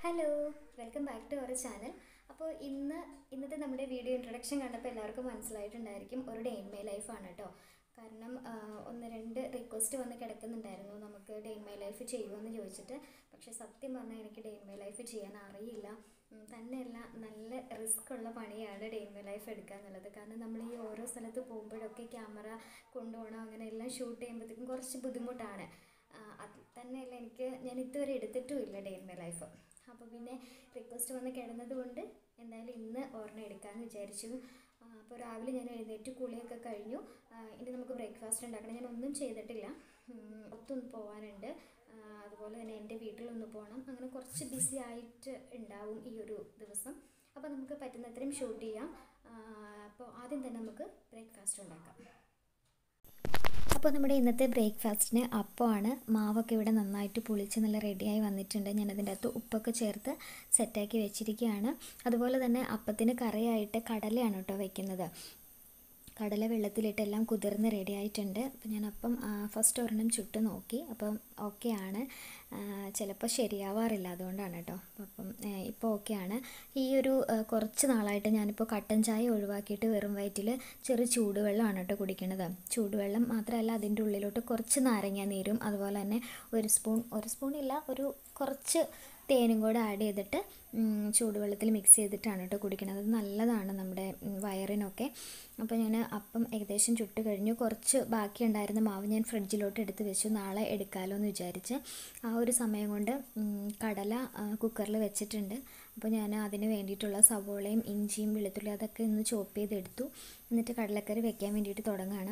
Hello welcome back to അവർ channel അപ്പോൾ ഇന്ന് ഇന്നത്തെ നമ്മുടെ വീഡിയോ ഇൻട്രൊഡക്ഷൻ കണ്ടപ്പോൾ എല്ലാവർക്കും മനസ്സിലായിട്ടുണ്ടായിരിക്കും ഒരു ഡേ ഇൻ മൈ ലൈഫാണ് കേട്ടോ കാരണം ആ, ഒന്ന് രണ്ട് റിക്വസ്റ്റ് വന്ന് കിടക്കുന്നുണ്ടായിരുന്നു നമുക്ക് ഡേ ഇൻ മൈ ലൈഫ് ചെയ്യുമെന്ന് ചോദിച്ചിട്ട് പക്ഷേ സത്യം പറഞ്ഞാൽ എനിക്ക് ഡേ ഇൻ മൈ ലൈഫ് ചെയ്യാൻ അറിയില്ല ഉം, തന്നെയല്ല നല്ല റിസ്ക് ഉള്ള പണിയാണ് ഡേ ഇൻ മൈ ലൈഫ് എടുക്കുക എന്നുള്ളത് കാരണം നമ്മൾ ഈ ഓരോ സ്ഥലത്ത് പോകുമ്പോഴൊക്കെ ക്യാമറ കൊണ്ടുപോകണം അങ്ങനെ എല്ലാം ഷൂട്ട് ചെയ്യുമ്പോഴത്തേക്കും കുറച്ച് ബുദ്ധിമുട്ടാണ് ആ, അത് തന്നെയല്ല എനിക്ക് ഞാൻ ഇതുവരെ എടുത്തിട്ടും ഇല്ല ഡേ ഇൻ മൈ ലൈഫ് അപ്പോൾ പിന്നെ റിക്വസ്റ്റ് വന്ന് കിടന്നത് കൊണ്ട് എന്തായാലും ഇന്ന് ഓർമ്മ എടുക്കാമെന്ന് വിചാരിച്ചു അപ്പോൾ രാവിലെ ഞാൻ എഴുന്നേറ്റ് കുളിയൊക്കെ കഴിഞ്ഞു ആ, ഇനി നമുക്ക് ബ്രേക്ക്ഫാസ്റ്റ് ഉണ്ടാക്കണം ഞാൻ ഒന്നും ചെയ്തിട്ടില്ല ഉം, ഒത്തൊന്ന് പോകാനുണ്ട് ആ, അതുപോലെ തന്നെ എൻ്റെ വീട്ടിലൊന്ന് പോകണം അങ്ങനെ കുറച്ച് ബിസി ആയിട്ട് ഉണ്ടാവും ഈ ഒരു ദിവസം അപ്പോൾ നമുക്ക് പറ്റുന്നത്രയും ഷൂട്ട് ചെയ്യാം ആ, അപ്പോൾ ആദ്യം തന്നെ നമുക്ക് ബ്രേക്ക്ഫാസ്റ്റ് ഉണ്ടാക്കാം അപ്പോൾ നമ്മുടെ ഇന്നത്തെ ബ്രേക്ക്ഫാസ്റ്റിന് അപ്പമാണ് മാവൊക്കെ ഇവിടെ നന്നായിട്ട് പുളിച്ച് നല്ല റെഡിയായി വന്നിട്ടുണ്ട് ഞാൻ അതിൻ്റെ അകത്ത് ഉപ്പൊക്കെ ചേർത്ത് സെറ്റാക്കി വെച്ചിരിക്കുകയാണ് അതുപോലെ തന്നെ അപ്പത്തിന് കറിയായിട്ട് കടലയാണ് കേട്ടോ വെക്കുന്നത് കടല വെള്ളത്തിലിട്ട് എല്ലാം കുതിർന്ന് റെഡി ആയിട്ടുണ്ട് അപ്പോൾ ഞാൻ അപ്പം ഫസ്റ്റ് ഒരെണ്ണം ചുട്ട് നോക്കി അപ്പം ഓക്കെ ആണ് ചിലപ്പോൾ ശരിയാവാറില്ല അതുകൊണ്ടാണ് കേട്ടോ അപ്പം ഇപ്പോൾ ഓക്കെ ആണ് ഈ ഒരു ആ, കുറച്ച് നാളായിട്ട് ഞാനിപ്പോൾ കട്ടൻ ചായ ഒഴിവാക്കിയിട്ട് വെറും വയറ്റിൽ ചെറു ചൂടുവെള്ളമാണ് കേട്ടോ കുടിക്കുന്നത് ചൂടുവെള്ളം മാത്രമല്ല അതിൻ്റെ ഉള്ളിലോട്ട് കുറച്ച് നാരങ്ങ നീരും അതുപോലെ തന്നെ ഒരു സ്പൂൺ ഒരു സ്പൂൺ ഇല്ല ഒരു കുറച്ച് തേനും കൂടെ ആഡ് ചെയ്തിട്ട് ഉം, ചൂടുവെള്ളത്തിൽ മിക്സ് ചെയ്തിട്ടാണ് കേട്ടോ കുടിക്കുന്നത് അത് നല്ലതാണ് നമ്മുടെ ഉം, വയറിനൊക്കെ അപ്പോൾ ഞാൻ അപ്പം ഏകദേശം ചുട്ട് കഴിഞ്ഞു കുറച്ച് ബാക്കി ഉണ്ടായിരുന്ന മാവ് ഞാൻ ഫ്രിഡ്ജിലോട്ട് എടുത്ത് വെച്ചു നാളെ എടുക്കാമല്ലോ എന്ന് വിചാരിച്ച് ആ ഒരു സമയം കൊണ്ട് ഉം, കടല കുക്കറിൽ വെച്ചിട്ടുണ്ട് അപ്പോൾ ഞാൻ അതിന് വേണ്ടിയിട്ടുള്ള സവോളയും ഇഞ്ചിയും വെളുത്തുള്ളി അതൊക്കെ ഒന്ന് ചോപ്പ് ചെയ്തെടുത്തു എന്നിട്ട് കടലക്കറി വെക്കാൻ വേണ്ടിയിട്ട് തുടങ്ങുകയാണ്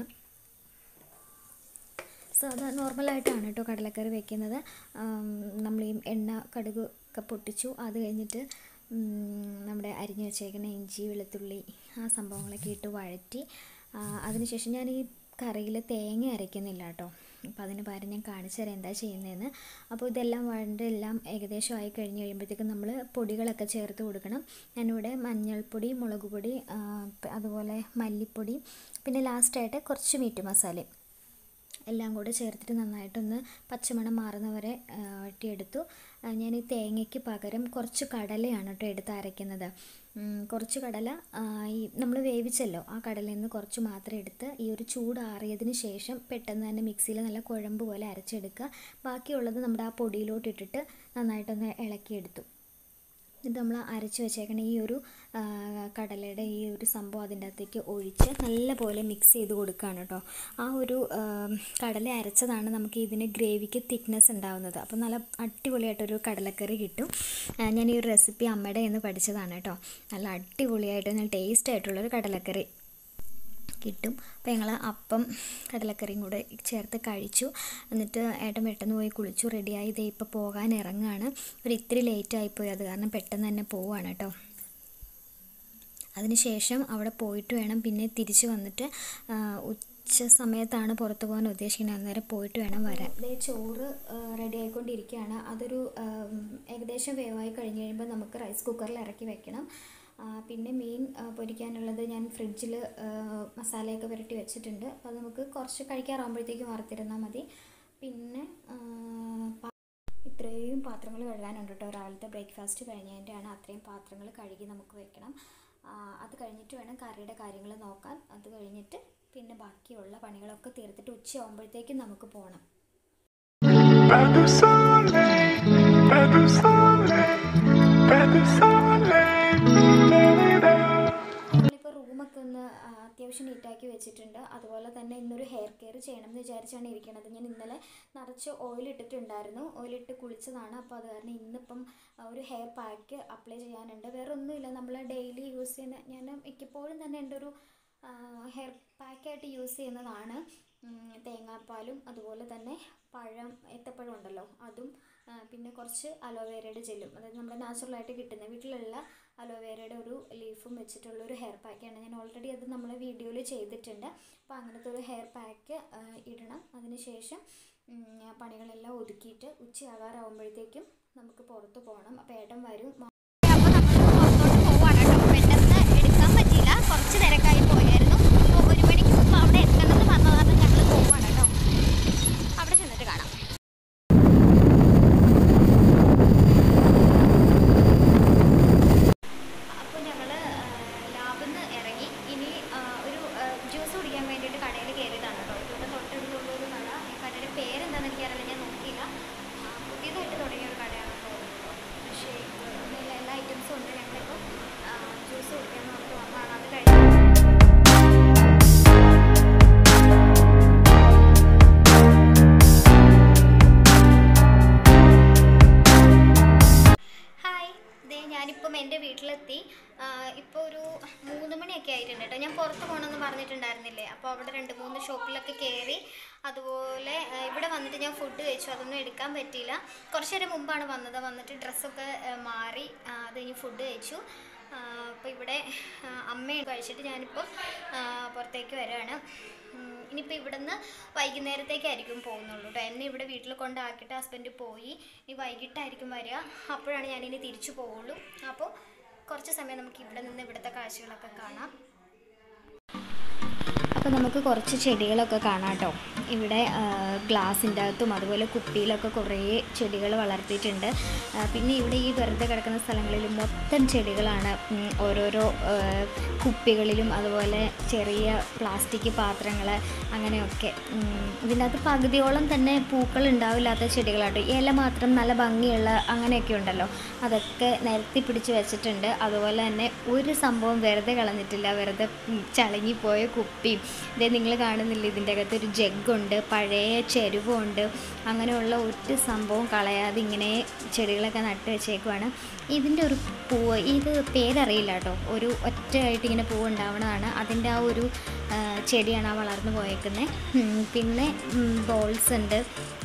സാധാ നോർമലായിട്ടാണ് കേട്ടോ കടലക്കറി വെക്കുന്നത് നമ്മൾ ഈ എണ്ണ കടുക് ഒക്കെ പൊട്ടിച്ചു അത് കഴിഞ്ഞിട്ട് ഉം, നമ്മുടെ അരിഞ്ഞു വെച്ചേക്കുന്ന ഇഞ്ചി വെളുത്തുള്ളി ആ സംഭവങ്ങളൊക്കെ ഇട്ട് വഴറ്റി ആ, അതിനുശേഷം ഞാൻ ഈ കറിയിൽ തേങ്ങ അരയ്ക്കുന്നില്ല കേട്ടോ അപ്പോൾ അതിന് പകരം ഞാൻ കാണിച്ചു തരാം എന്താ ചെയ്യുന്നതെന്ന് അപ്പോൾ ഇതെല്ലാം വഴണ്ട് എല്ലാം ഏകദേശം ആയി കഴിഞ്ഞ് കഴിയുമ്പോഴത്തേക്കും നമ്മൾ പൊടികളൊക്കെ ചേർത്ത് കൊടുക്കണം ഞാനിവിടെ മഞ്ഞൾപ്പൊടി മുളക് പൊടി ആ, പ- അതുപോലെ മല്ലിപ്പൊടി പിന്നെ ലാസ്റ്റായിട്ട് കുറച്ച് മീറ്റ് മസാലയും എല്ലാം കൂടെ ചേർത്തിട്ട് നന്നായിട്ടൊന്ന് പച്ചമണം മാറുന്നവരെ ആ, വഴറ്റിയെടുത്തു ആ, ഞാൻ ഈ തേങ്ങയ്ക്ക് പകരം കുറച്ച് കടലയാണ് കേട്ടോ എടുത്ത് അരയ്ക്കുന്നത് ഉം, കുറച്ച് കടല ആ, ഈ നമ്മൾ വേവിച്ചല്ലോ ആ കടലയിൽ നിന്ന് കുറച്ച് മാത്രം എടുത്ത് ഈ ഒരു ചൂടാറിയതിന് ശേഷം പെട്ടെന്ന് തന്നെ മിക്സിയിൽ നല്ല കുഴമ്പ് പോലെ അരച്ചെടുക്കുക ബാക്കിയുള്ളത് നമ്മുടെ ആ പൊടിയിലോട്ട് ഇട്ടിട്ട് നന്നായിട്ടൊന്ന് ഇളക്കിയെടുത്തു ഇത് നമ്മൾ അരച്ച് വെച്ചേക്കണ ഈ ഒരു ആ, കടലയുടെ ഈ ഒരു സംഭവം അതിൻ്റെ അകത്തേക്ക് ഒഴിച്ച് നല്ലപോലെ മിക്സ് ചെയ്ത് കൊടുക്കുകയാണ് കേട്ടോ ആ ഒരു ആ, കടല അരച്ചതാണ് നമുക്ക് ഇതിന് ഗ്രേവിക്ക് തിക്നെസ് ഉണ്ടാവുന്നത് അപ്പോൾ നല്ല അടിപൊളിയായിട്ടൊരു കടലക്കറി കിട്ടും ആ, ഞാൻ ഈ ഒരു റെസിപ്പി അമ്മയുടെ നിന്ന് പഠിച്ചതാണ് കേട്ടോ നല്ല അടിപൊളിയായിട്ട് നല്ല ടേസ്റ്റ് ആയിട്ടുള്ളൊരു കടലക്കറി കിട്ടും അപ്പോൾ ഞങ്ങൾ അപ്പം കടലക്കറിയും കൂടെ ചേർത്ത് കഴിച്ചു എന്നിട്ട് ഏട്ടൻ പെട്ടെന്ന് പോയി കുളിച്ചു റെഡിയായി ഇതേ ഇപ്പോൾ പോകാൻ ഇറങ്ങുകയാണ് ഒരു ഇത്തിരി ലേറ്റ് ആയിപ്പോയി അത് കാരണം പെട്ടെന്ന് തന്നെ പോവാണ് കേട്ടോ അതിനുശേഷം അവിടെ പോയിട്ട് വേണം പിന്നെ തിരിച്ച് വന്നിട്ട് ആ, ഉച്ച സമയത്താണ് പുറത്ത് പോകാൻ ഉദ്ദേശിക്കുന്നത് അന്നേരം പോയിട്ട് വേണം വരാൻ ഇതേ ചോറ് റെഡി ആയിക്കൊണ്ടിരിക്കുകയാണ് അതൊരു ആ, ഏകദേശം വേവായി കഴിഞ്ഞ് കഴിയുമ്പോൾ നമുക്ക് റൈസ് കുക്കറിൽ ഇറക്കി വെക്കണം ആ, പിന്നെ മീൻ ആ, പൊരിക്കാനുള്ളത് ഞാൻ ഫ്രിഡ്ജിൽ മസാലയൊക്കെ പുരട്ടി വെച്ചിട്ടുണ്ട് അപ്പോൾ അത് നമുക്ക് കുറച്ച് കഴിക്കാറാകുമ്പോഴത്തേക്കും വറുത്തിരുന്നാൽ മതി പിന്നെ ആ, പ- ഇത്രയും പാത്രങ്ങൾ കഴുകാനുണ്ട് കേട്ടോ രാവിലത്തെ ബ്രേക്ക്ഫാസ്റ്റ് കഴിഞ്ഞതിൻ്റെയാണ് അത്രയും പാത്രങ്ങൾ കഴുകി നമുക്ക് വെക്കണം ആ, അത് കഴിഞ്ഞിട്ട് വേണം കറിയുടെ കാര്യങ്ങൾ നോക്കാൻ അത് കഴിഞ്ഞിട്ട് പിന്നെ ബാക്കിയുള്ള പണികളൊക്കെ തീർത്തിട്ട് ഉച്ചയാകുമ്പോഴത്തേക്കും നമുക്ക് പോകണം Pas de soleil, pas de soleil, pas de soleil. Da-da-da. നമ്മളിപ്പോൾ റൂമൊക്കെ ഒന്ന് ആ, അത്യാവശ്യം നീറ്റാക്കി വെച്ചിട്ടുണ്ട് അതുപോലെ തന്നെ ഇന്നൊരു ഹെയർ കെയർ ചെയ്യണം എന്ന് വിചാരിച്ചാണ് ഇരിക്കുന്നത് ഞാൻ ഇന്നലെ നിറച്ച് ഓയിൽ ഇട്ടിട്ടുണ്ടായിരുന്നു ഓയിലിട്ട് കുളിച്ചതാണ് അപ്പോൾ അത് കാരണം ഇന്നിപ്പം ആ, ഒരു ഹെയർ പാക്ക് അപ്ലൈ ചെയ്യാനുണ്ട് വേറെ ഒന്നുമില്ല നമ്മൾ ഡെയിലി യൂസ് ചെയ്യുന്ന ഞാൻ മിക്കപ്പോഴും തന്നെ എൻ്റെ ഒരു ഹെയർ പാക്കായിട്ട് യൂസ് ചെയ്യുന്നതാണ് ഉം, തേങ്ങാപ്പാലും അതുപോലെ തന്നെ പഴം ഏത്തപ്പഴം ഉണ്ടല്ലോ അതും ആ, പിന്നെ കുറച്ച് അലോവേരയുടെ ജെല്ലും അതായത് നമ്മുടെ നാച്ചുറലായിട്ട് കിട്ടുന്ന വീട്ടിലുള്ള അലോവേരയുടെ ഒരു ലീഫും വെച്ചിട്ടുള്ള ഒരു ഹെയർ പാക്കാണ് ഞാൻ ഓൾറെഡി അത് നമ്മൾ വീഡിയോയിൽ ചെയ്തിട്ടുണ്ട് അപ്പോൾ അങ്ങനത്തെ ഒരു ഹെയർ പാക്ക് ഇടണം അതിനുശേഷം ഉം, പണികളെല്ലാം ഒതുക്കിയിട്ട് ഉച്ചയാകാറാകുമ്പോഴത്തേക്കും നമുക്ക് പുറത്ത് പോകണം അപ്പോൾ ഏട്ടൻ വരും അപ്പോൾ നമ്മൾ പുറത്തോട്ട് പോവാണ് കേട്ടോ പെട്ടെന്ന് എടുക്കാൻ പറ്റിയില്ല കുറച്ച് തിരക്കായി പോയായിരുന്നു അപ്പോൾ ഒരു മണിക്ക് മുമ്പ് അവിടെ എത്തണമെന്ന് പറഞ്ഞതാണ് ഞങ്ങൾ പോവാണ് കേട്ടോ അവിടെ ചെന്നിട്ട് കാണാം എൻ്റെ വീട്ടിലെത്തി ഇപ്പോൾ ഒരു മൂന്ന് മണിയൊക്കെ ആയിട്ടുണ്ട് കേട്ടോ ഞാൻ പുറത്ത് പോകണമെന്ന് പറഞ്ഞിട്ടുണ്ടായിരുന്നില്ലേ അപ്പോൾ അവിടെ രണ്ട് മൂന്ന് ഷോപ്പിലൊക്കെ കയറി അതുപോലെ ആ, ഇവിടെ വന്നിട്ട് ഞാൻ ഫുഡ് കഴിച്ചു അതൊന്നും എടുക്കാൻ പറ്റിയില്ല കുറച്ച് നേരം മുമ്പാണ് വന്നത് വന്നിട്ട് ഡ്രസ്സൊക്കെ ആ, മാറി ആ, അത് കഴിഞ്ഞ് ഫുഡ് കഴിച്ചു അപ്പോൾ ഇവിടെ ആ, അമ്മയും കഴിച്ചിട്ട് ഞാനിപ്പോൾ ആ, പുറത്തേക്ക് വരികയാണ് ഉം, ഇനിയിപ്പോൾ ഇവിടുന്ന് വൈകുന്നേരത്തേക്കായിരിക്കും പോകുന്നുള്ളൂ കേട്ടോ എന്നെ ഇവിടെ വീട്ടിൽ കൊണ്ടാക്കിയിട്ട് ഹസ്ബൻഡ് പോയി ഇനി വൈകിട്ടായിരിക്കും വരിക അപ്പോഴാണ് ഞാനിനി തിരിച്ചു പോവുള്ളൂ അപ്പോൾ കുറച്ച് സമയം നമുക്ക് ഇവിടെ നിന്ന് ഇവിടുത്തെ കാഴ്ചകളൊക്കെ കാണാം അപ്പോൾ നമുക്ക് കുറച്ച് ചെടികളൊക്കെ കാണാം കേട്ടോ ഇവിടെ ഗ്ലാസിൻ്റെ അകത്തും അതുപോലെ കുപ്പിയിലൊക്കെ കുറേ ചെടികൾ വളർത്തിയിട്ടുണ്ട് ആ, പിന്നെ ഇവിടെ ഈ വെറുതെ കിടക്കുന്ന സ്ഥലങ്ങളിൽ മൊത്തം ചെടികളാണ് ഉം, ഓരോരോ ആ, കുപ്പികളിലും അതുപോലെ ചെറിയ പ്ലാസ്റ്റിക് പാത്രങ്ങൾ അങ്ങനെയൊക്കെ ഉം, ഇതിൻ്റെ അകത്ത് പകുതിയോളം തന്നെ പൂക്കൾ ഉണ്ടാവില്ലാത്ത ചെടികളാട്ടോ ഇല മാത്രം നല്ല ഭംഗിയുള്ള അങ്ങനെയൊക്കെ ഉണ്ടല്ലോ അതൊക്കെ നിരത്തി പിടിച്ച് വെച്ചിട്ടുണ്ട് അതുപോലെ തന്നെ ഒരു സംഭവം വെറുതെ കളഞ്ഞിട്ടില്ല വെറുതെ ഉം, ചളുങ്ങിപ്പോയ കുപ്പിയും ഇതേ നിങ്ങൾ കാണുന്നില്ല ഇതിൻ്റെ അകത്ത് ഒരു ജഗ്ഗുണ്ട് പഴയ ചെരുവുണ്ട് അങ്ങനെയുള്ള ഒരു സംഭവം കളയാതെ ഇങ്ങനെ ചെടികളൊക്കെ നട്ട് വെച്ചേക്കുവാണ് ഇതിൻ്റെ ഒരു പൂവ് ഇത് പേരറിയില്ല കേട്ടോ ഒരു ഒറ്റയായിട്ട് ഇങ്ങനെ പൂവ് ഉണ്ടാവണതാണ് അതിൻ്റെ ആ ഒരു ആ, ചെടിയാണ് ആ വളർന്നു പോയേക്കുന്നത് പിന്നെ ബോൾസ് ഉണ്ട്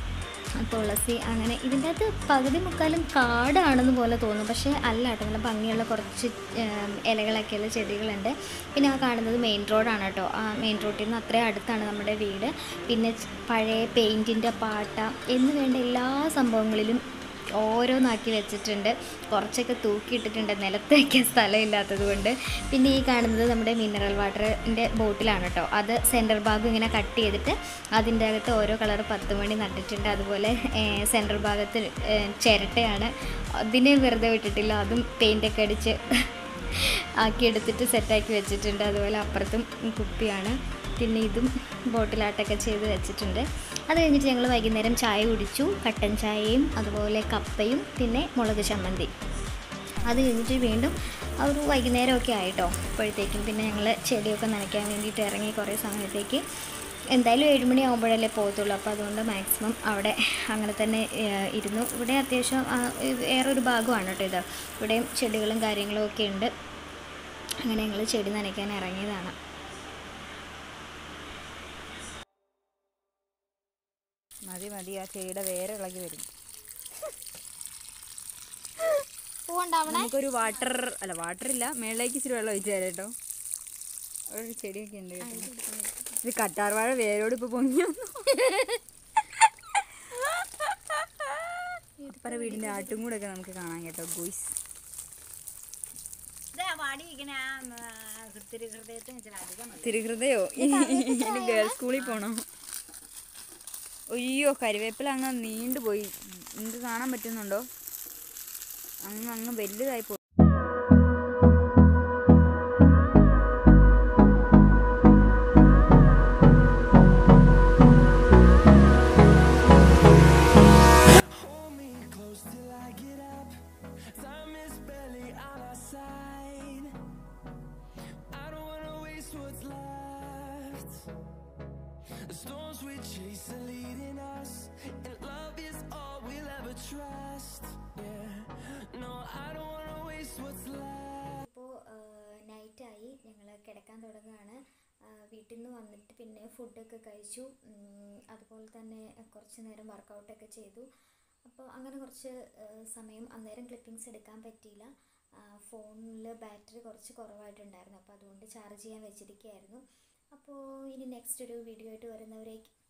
തുളസി അങ്ങനെ ഇതിൻ്റെ അകത്ത് പകുതി മുക്കാലും കാടാണെന്ന് പോലെ തോന്നും പക്ഷേ അല്ല കേട്ടോ നല്ല ഭംഗിയുള്ള കുറച്ച് ഏം, ഇലകളൊക്കെയുള്ള ചെടികളുണ്ട് പിന്നെ ആ കാണുന്നത് മെയിൻ റോഡാണ് കേട്ടോ ആ മെയിൻ റോഡിൽ നിന്ന് അത്രയും അടുത്താണ് നമ്മുടെ വീട് പിന്നെ ച്- പഴയ പെയിൻറ്റിൻ്റെ പാട്ട എന്ന് വേണ്ട എല്ലാ സംഭവങ്ങളിലും ഓരോന്നാക്കി വെച്ചിട്ടുണ്ട് കുറച്ചൊക്കെ തൂക്കിയിട്ടിട്ടുണ്ട് നിലത്ത് വയ്ക്കാൻ സ്ഥലമില്ലാത്തത് കൊണ്ട് പിന്നെ ഈ കാണുന്നത് നമ്മുടെ മിനറൽ വാട്ടറിൻ്റെ ബോട്ടിലാണ് കേട്ടോ അത് സെൻറ്റർ ഭാഗം ഇങ്ങനെ കട്ട് ചെയ്തിട്ട് അതിൻ്റെ അകത്ത് ഓരോ കളർ പത്ത് മണി നട്ടിട്ടുണ്ട് അതുപോലെ സെൻറ്റർ ഭാഗത്ത് ഏഹ്, ചിരട്ടയാണ് അതിനെ വെറുതെ വിട്ടിട്ടില്ല അതും പെയിൻ്റൊക്കെ അടിച്ച് ആക്കിയെടുത്തിട്ട് സെറ്റാക്കി വെച്ചിട്ടുണ്ട് അതുപോലെ അപ്പുറത്തും കുപ്പിയാണ് പിന്നെ ഇതും ബോട്ടിലാട്ടൊക്കെ ചെയ്ത് വെച്ചിട്ടുണ്ട് അത് കഴിഞ്ഞിട്ട് ഞങ്ങൾ വൈകുന്നേരം ചായ കുടിച്ചു കട്ടൻ ചായയും അതുപോലെ കപ്പയും പിന്നെ മുളക് ചമ്മന്തി അത് കഴിഞ്ഞിട്ട് വീണ്ടും ആ ഒരു വൈകുന്നേരമൊക്കെ ആയിട്ടോ അപ്പോഴത്തേക്കും പിന്നെ ഞങ്ങൾ ചെടിയൊക്കെ നനയ്ക്കാൻ വേണ്ടിയിട്ട് ഇറങ്ങി കുറേ സമയത്തേക്ക് എന്തായാലും ഏഴുമണി ആകുമ്പോഴല്ലേ പോകത്തുള്ളൂ അപ്പോൾ അതുകൊണ്ട് മാക്സിമം അവിടെ അങ്ങനെ തന്നെ ഏഹ്, ഇരുന്നു ഇവിടെ അത്യാവശ്യം ആ, ഇത് വേറൊരു ഭാഗമാണ് കേട്ടോ ഇത് ഇവിടെയും ചെടികളും കാര്യങ്ങളും ഒക്കെ ഉണ്ട് അങ്ങനെ ഞങ്ങൾ ചെടി നനയ്ക്കാൻ ഇറങ്ങിയതാണ് മതി മതി ആ ചെടിയുടെ വേറെ ഇളകി വരും പൂവുണ്ടാവണേ നമുക്കൊരു വാട്ടർ അല്ല വാട്ടർ ഇല്ല മേളിലേക്ക് ഇച്ചിരി വെള്ളം ഒഴിച്ചു തരാം കേട്ടോ ഒരു ചെടിയൊക്കെ ഉണ്ട് കേട്ടോ ഇത് കട്ടാർ വാഴ വേരോട് ഇപ്പൊ പൊങ്ങി വന്നു പറ വീടിന്റെ ആട്ടും കൂടെ ഒക്കെ നമുക്ക് കാണാൻ കേട്ടോ ഗുയ്സ് തിരുഹൃദയോ ഇനി ഗേൾസ് സ്കൂളിൽ പോണോ അയ്യോ കരിവേപ്പില അങ്ങ് നീണ്ടുപോയി എന്ത് കാണാൻ പറ്റുന്നുണ്ടോ അങ്ങ് അങ്ങ് വലുതായി പോയി Hold me close till I get up. Time is barely on our side. I don't wanna waste what's left. The storms we chase are leading us, and love is all we'll ever trust. Yeah, no, I don't wanna waste what's left. ഇപ്പോൾ നൈറ്റായി ഞങ്ങൾ കിടക്കാൻ തുടങ്ങുകയാണ് ആ, വീട്ടിൽ നിന്ന് വന്നിട്ട് പിന്നെ ഫുഡൊക്കെ കഴിച്ചു ഉം, അതുപോലെ തന്നെ കുറച്ച് നേരം വർക്കൗട്ടൊക്കെ ചെയ്തു അപ്പോൾ അങ്ങനെ കുറച്ച് ആ, സമയം അന്നേരം ക്ലിപ്പിങ്സ് എടുക്കാൻ പറ്റിയില്ല ഫോണിൽ ബാറ്ററി കുറച്ച് കുറവായിട്ടുണ്ടായിരുന്നു അപ്പോൾ അതുകൊണ്ട് ചാർജ് ചെയ്യാൻ വെച്ചിരിക്കുകയായിരുന്നു അപ്പോൾ ഇനി നെക്സ്റ്റ് ഒരു വീഡിയോ ആയിട്ട് വരുന്നവരേക്ക്